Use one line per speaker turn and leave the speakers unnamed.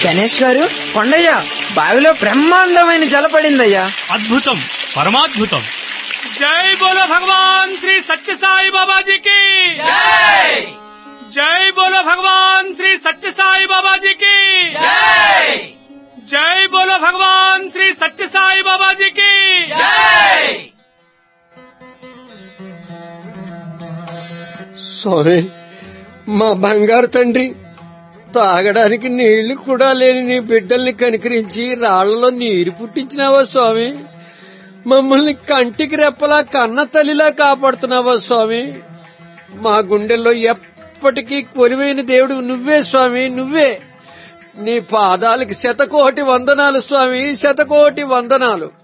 గణేష్ గారు కొండయ్య బావిలో బ్రహ్మాండమైన జల పడిందయ్యా
అద్భుతం పరమాద్భుతం
జై బోలో భగవాన్ శ్రీ సత్య సాయి బాబా जी की जय जय बोलो भगवान श्री सत्य साई बाबा जी की जय जय बोलो भगवान श्री सत्य साई बाबा जी की जय
స్వామి మా బంగారు తండ్రి తాగడానికి నీళ్లు కూడా లేని నీ బిడ్డల్ని కనికరించి రాళ్లలో నీరు పుట్టించినావా స్వామి మమ్మల్ని కంటికి రెప్పలా కన్న తల్లిలా కాపాడుతున్నావా స్వామి మా గుండెల్లో ఎప్పటికీ కొలివైన దేవుడు నువ్వే స్వామి నువ్వే నీ పాదాలకి శతకోటి వందనాలు స్వామి శతకోటి వందనాలు